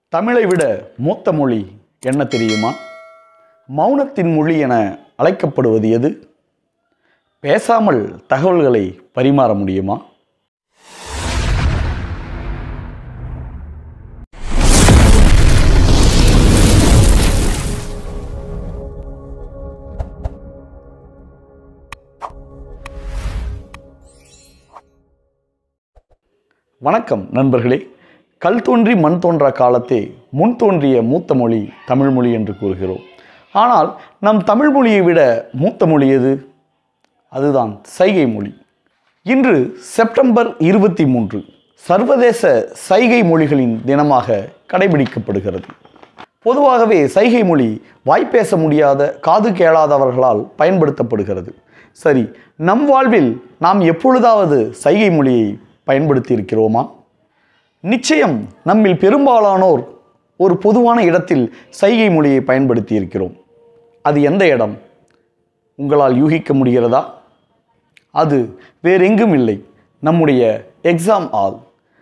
தமிழை விட மூத்த மொழி என்ன தெரியுமா மௌனத்தின் மொழி என அழைக்கப்படுவது எது பேசாமல் தகவல்களை பரிமாற முடியுமா வணக்கம் நண்பர்களே கல் தோன்றி மண் தோன்றா காலத்தே முன் தோன்றிய மூத்த மொழி தமிழ் மொழி என்று கூறுகிறோம் ஆனால் நம் தமிழ் மொழியை விட மூத்த மொழி எது அதுதான் சைகை மொழி இன்று செப்டம்பர் இருபத்தி மூன்று சர்வதேச சைகை மொழிகளின் தினமாக கடைபிடிக்கப்படுகிறது பொதுவாகவே சைகை மொழி வாய்ப்பேச முடியாத காது கேளாதவர்களால் பயன்படுத்தப்படுகிறது சரி நம் வாழ்வில் நாம் எப்பொழுதாவது சைகை மொழியை பயன்படுத்தி இருக்கிறோமா நிச்சயம் நம்மில் பெரும்பாலானோர் ஒரு பொதுவான இடத்தில் சைகை மொழியை பயன்படுத்தி இருக்கிறோம் அது எந்த இடம் உங்களால் யூகிக்க முடிகிறதா அது வேறெங்கும் இல்லை நம்முடைய எக்ஸாம் ஆல்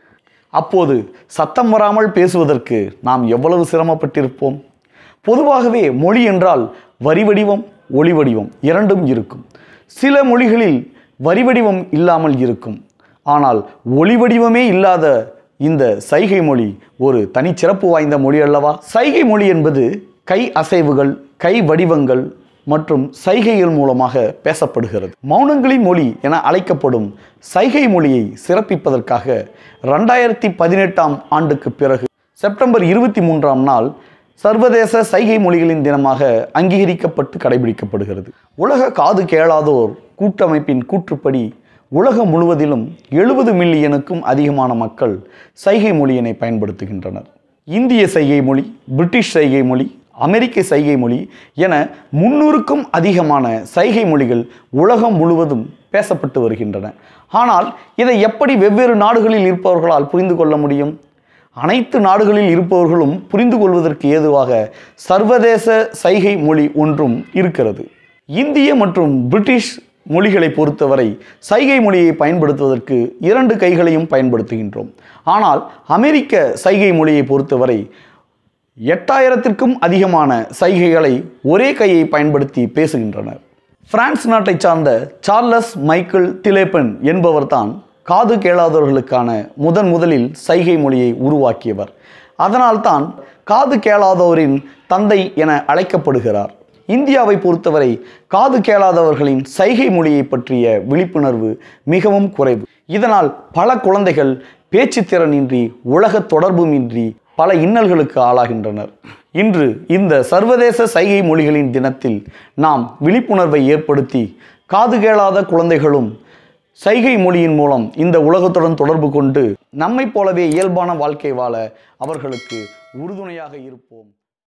அப்போது சத்தம் வராமல் பேசுவதற்கு நாம் எவ்வளவு சிரமப்பட்டிருப்போம் பொதுவாகவே மொழி என்றால் வரி வடிவம் ஒளி வடிவம் இரண்டும் இருக்கும் சில மொழிகளில் வரி வடிவம் இல்லாமல் இருக்கும் ஆனால் ஒளி வடிவமே இல்லாத இந்த சைகை மொழி ஒரு தனிச்சிறப்பு வாய்ந்த மொழி அல்லவா சைகை மொழி என்பது கை அசைவுகள் கை வடிவங்கள் மற்றும் சைகைகள் மூலமாக பேசப்படுகிறது மௌனங்களின் மொழி என அழைக்கப்படும் சைகை மொழியை சிறப்பிப்பதற்காக ரெண்டாயிரத்தி பதினெட்டாம் ஆண்டுக்கு பிறகு செப்டம்பர் இருபத்தி மூன்றாம் நாள் சர்வதேச சைகை மொழிகளின் தினமாக அங்கீகரிக்கப்பட்டு கடைபிடிக்கப்படுகிறது உலக காது கேளாதோர் கூட்டமைப்பின் கூற்றுப்படி உலகம் முழுவதிலும் எழுபது மில்லியனுக்கும் அதிகமான மக்கள் சைகை மொழியினை பயன்படுத்துகின்றனர் இந்திய சைகை மொழி பிரிட்டிஷ் சைகை மொழி அமெரிக்க சைகை மொழி என முன்னூறுக்கும் அதிகமான சைகை மொழிகள் உலகம் முழுவதும் பேசப்பட்டு வருகின்றன ஆனால் இதை எப்படி வெவ்வேறு நாடுகளில் இருப்பவர்களால் புரிந்து கொள்ள முடியும் அனைத்து நாடுகளில் இருப்பவர்களும் புரிந்து கொள்வதற்கு ஏதுவாக சர்வதேச சைகை மொழி ஒன்றும் இருக்கிறது இந்திய மற்றும் பிரிட்டிஷ் மொழிகளை பொறுத்தவரை சைகை மொழியை பயன்படுத்துவதற்கு இரண்டு கைகளையும் பயன்படுத்துகின்றோம் ஆனால் அமெரிக்க சைகை மொழியை பொறுத்தவரை எட்டாயிரத்திற்கும் அதிகமான சைகைகளை ஒரே கையை பயன்படுத்தி பேசுகின்றனர் பிரான்ஸ் நாட்டை சார்ந்த சார்லஸ் மைக்கேல் திலேப்பன் என்பவர்தான் காது கேளாதவர்களுக்கான முதன் முதலில் சைகை மொழியை உருவாக்கியவர் அதனால்தான் காது கேளாதோரின் தந்தை என அழைக்கப்படுகிறார் இந்தியாவை பொறுத்தவரை காது கேளாதவர்களின் சைகை மொழியை பற்றிய விழிப்புணர்வு மிகவும் குறைவு இதனால் பல குழந்தைகள் பேச்சு திறனின்றி உலக தொடர்புமின்றி பல இன்னல்களுக்கு ஆளாகின்றனர் இன்று இந்த சர்வதேச சைகை மொழிகளின் தினத்தில் நாம் விழிப்புணர்வை ஏற்படுத்தி காது கேளாத குழந்தைகளும் சைகை மொழியின் மூலம் இந்த உலகத்துடன் தொடர்பு கொண்டு நம்மைப் போலவே இயல்பான வாழ்க்கை வாழ அவர்களுக்கு உறுதுணையாக இருப்போம்